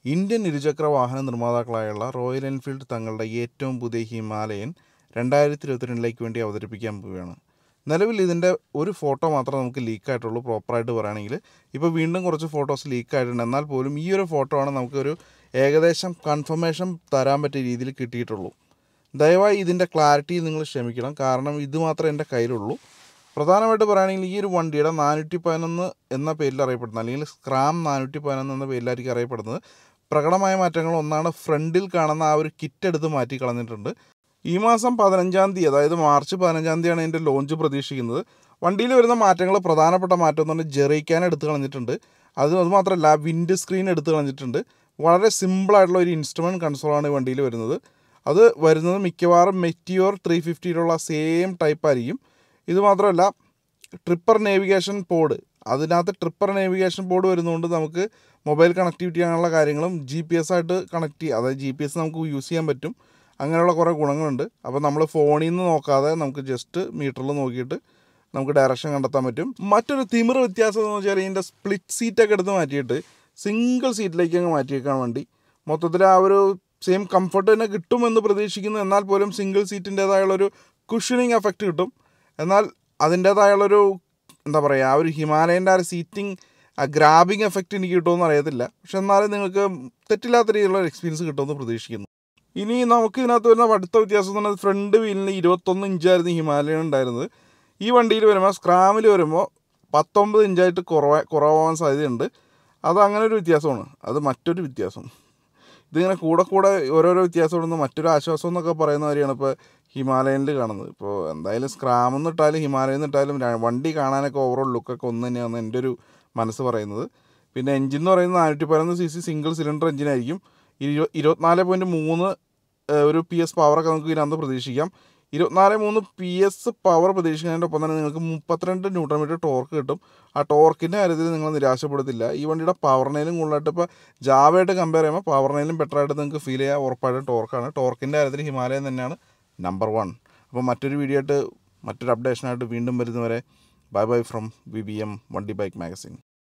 Indian ഇരുചക്ര വാഹന നിർമ്മാതാക്കളായുള്ള royal Enfield തങ്ങളുടെ ഏറ്റവും പുതിയ ഹിമാലയൻ രണ്ടായിരത്തി ഇരുപത്തിരണ്ടിലേക്ക് വേണ്ടി അവതരിപ്പിക്കാൻ പോവുകയാണ് നിലവിൽ ഇതിൻ്റെ ഒരു ഫോട്ടോ മാത്രമേ നമുക്ക് ലീക്കായിട്ടുള്ളൂ പ്രോപ്പറായിട്ട് പറയുകയാണെങ്കിൽ ഇപ്പോൾ വീണ്ടും കുറച്ച് ഫോട്ടോസ് ലീക്കായിട്ടുണ്ട് എന്നാൽ പോലും ഈ ഒരു ഫോട്ടോ ആണ് നമുക്കൊരു ഏകദേശം കൺഫർമേഷൻ തരാൻ പറ്റിയ രീതിയിൽ കിട്ടിയിട്ടുള്ളൂ ദയവായി ഇതിൻ്റെ ക്ലാരിറ്റി നിങ്ങൾ ക്ഷമിക്കണം കാരണം ഇത് മാത്രമേ എൻ്റെ കയ്യിലുള്ളൂ പ്രധാനമായിട്ട് പറയുകയാണെങ്കിൽ ഈ ഒരു വണ്ടിയുടെ നാനൂറ്റി പതിനൊന്ന് എന്ന പേരിൽ അറിയപ്പെടുന്നത് അല്ലെങ്കിൽ സ്ക്രാം നാനൂറ്റി പതിനൊന്ന് എന്ന പേരിലായിരിക്കും അറിയപ്പെടുന്നത് പ്രകടമായ മാറ്റങ്ങൾ ഒന്നാണ് ഫ്രണ്ടിൽ കാണുന്ന ആ ഒരു കിറ്റ് എടുത്ത് മാറ്റി കളഞ്ഞിട്ടുണ്ട് ഈ മാസം പതിനഞ്ചാം തീയതി അതായത് മാർച്ച് പതിനഞ്ചാം തീയതിയാണ് ഇതിൻ്റെ ലോഞ്ച് പ്രതീക്ഷിക്കുന്നത് വണ്ടിയിൽ വരുന്ന മാറ്റങ്ങൾ പ്രധാനപ്പെട്ട മാറ്റം എന്ന് പറഞ്ഞാൽ ജെറിക്കാൻ എടുത്ത് കളഞ്ഞിട്ടുണ്ട് അത് അതുമാത്രമല്ല വിൻഡ് സ്ക്രീൻ എടുത്ത് കളഞ്ഞിട്ടുണ്ട് വളരെ സിമ്പിളായിട്ടുള്ള ഒരു ഇൻസ്ട്രുമെൻറ്റ് കൺസോളാണ് ഈ വണ്ടിയിൽ വരുന്നത് അത് വരുന്നത് മിക്കവാറും മെറ്റിയോർ ത്രീ ഫിഫ്റ്റിയിലുള്ള സെയിം ടൈപ്പ് ആയിരിക്കും ഇത് മാത്രമല്ല ട്രിപ്പർ നേവിഗേഷൻ പോഡ് അതിനകത്ത് ട്രിപ്പർ നേവിഗേഷൻ പോഡ് വരുന്നതുകൊണ്ട് നമുക്ക് മൊബൈൽ കണക്ടിവിറ്റി അങ്ങനെയുള്ള കാര്യങ്ങളും ജി പി എസ് ആയിട്ട് കണക്ട് ചെയ്യുക അതായത് ജി പി എസ് നമുക്ക് യൂസ് ചെയ്യാൻ പറ്റും അങ്ങനെയുള്ള കുറേ ഗുണങ്ങളുണ്ട് അപ്പോൾ നമ്മൾ ഫോണിൽ നിന്ന് നോക്കാതെ നമുക്ക് ജസ്റ്റ് മീറ്ററിൽ നോക്കിയിട്ട് നമുക്ക് ഡയറക്ഷൻ കണ്ടെത്താൻ പറ്റും മറ്റൊരു തിമിർ വ്യത്യാസം എന്ന് വെച്ചാൽ ഇതിൻ്റെ സ്പ്ലിറ്റ് സീറ്റൊക്കെ എടുത്ത് മാറ്റിയിട്ട് സിംഗിൾ സീറ്റിലേക്ക് അങ്ങ് മാറ്റിയേക്കാൻ വേണ്ടി മൊത്തത്തിൽ ആ ഒരു സെയിം കംഫർട്ട് തന്നെ കിട്ടുമെന്ന് പ്രതീക്ഷിക്കുന്നു എന്നാൽ പോലും സിംഗിൾ സീറ്റിൻ്റേതായുള്ളൊരു കുഷനിങ് എഫക്റ്റ് കിട്ടും എന്നാൽ അതിൻ്റേതായുള്ളൊരു എന്താ പറയുക ആ ഒരു ഹിമാലയൻ്റെ ആ ഒരു സീറ്റിംഗ് ആ ഗ്രാബിങ് എഫക്റ്റ് എനിക്ക് കിട്ടുമെന്ന് അറിയത്തില്ല പക്ഷെ എന്നാലും നിങ്ങൾക്ക് തെറ്റില്ലാത്ത രീതിയിലുള്ള ഒരു എക്സ്പീരിയൻസ് കിട്ടുമെന്ന് പ്രതീക്ഷിക്കുന്നു ഇനി നമുക്ക് ഇതിനകത്ത് വരുന്ന അടുത്ത വ്യത്യാസം എന്ന് പറഞ്ഞാൽ ഫ്രണ്ട് വീലിന് ഇരുപത്തൊന്ന് ഇഞ്ചായിരുന്നു ഹിമാലയൻ ഉണ്ടായിരുന്നത് ഈ വണ്ടിയിൽ വരുമ്പോൾ സ്ക്രാമിൽ വരുമ്പോൾ പത്തൊമ്പത് ഇഞ്ചായിട്ട് കുറവ് കുറവാകാൻ സാധ്യതയുണ്ട് അത് അങ്ങനെ ഒരു വ്യത്യാസമാണ് അത് മറ്റൊരു വ്യത്യാസം ഇതിങ്ങനെ കൂടെ കൂടെ ഓരോരോ വ്യത്യാസം മറ്റൊരു ആശ്വാസം എന്നൊക്കെ പറയുന്ന കാര്യമാണ് ഇപ്പോൾ ഹിമാലയനിൽ കാണുന്നത് ഇപ്പോൾ എന്തായാലും സ്ക്രാം എന്നിട്ടാലും ഹിമാലയൻ എന്നിട്ടാലും ര- വണ്ടി കാണാനൊക്കെ ഓവറോൾ ലുക്കൊക്കെ ഒന്ന് തന്നെയാണ് എൻ്റെ ഒരു മനസ്സ് പറയുന്നത് പിന്നെ എഞ്ചിൻ എന്ന് പറയുന്നത് നാനൂറ്റി പതിനൊന്ന് സി സി സിംഗിൾ സിലിണ്ടർ എഞ്ചിനായിരിക്കും ഇരു ഇരുപത്തിനാല് പോയിൻറ്റ് മൂന്ന് ഏഹ്, ഒരു പി എസ് പവറൊക്കെ നമുക്ക് ഇതിനകത്ത് പ്രതീക്ഷിക്കാം ഇരുപത്തിനാല് മൂന്ന് പി എസ് പവർ പ്രതീക്ഷിക്കുന്നതിൻ്റെ ഒപ്പം തന്നെ നിങ്ങൾക്ക് മുപ്പത്തിരണ്ട് ന്യൂട്രൺ മീറ്റർ ടോർക്ക് കിട്ടും ആ ടോർക്കിൻ്റെ കാര്യത്തിൽ നിങ്ങൾ നിരാശപ്പെടുത്തില്ല ഈ വണ്ടിയുടെ പവറിനേലും കൂടുതലായിട്ട് ഇപ്പോൾ ജാവയായിട്ട് കമ്പയർ ചെയ്യുമ്പോൾ പവറിനേലും ബെറ്റർ ആയിട്ട് നിങ്ങൾക്ക് ഫീൽ ചെയ്യാൻ ഉറപ്പായിട്ടും ടോർക്കാണ് ടോർക്കിൻ്റെ കാര്യത്തിൽ ഹിമാലയൻ തന്നെയാണ് നമ്പർ വൺ അപ്പോൾ മറ്റൊരു വീഡിയോ ആയിട്ട് മറ്റൊരു അപ്ഡേഷനായിട്ട് വീണ്ടും വരുന്നവരെ bye bye from V B M വണ്ടി ബൈക്ക് മാഗസിൻ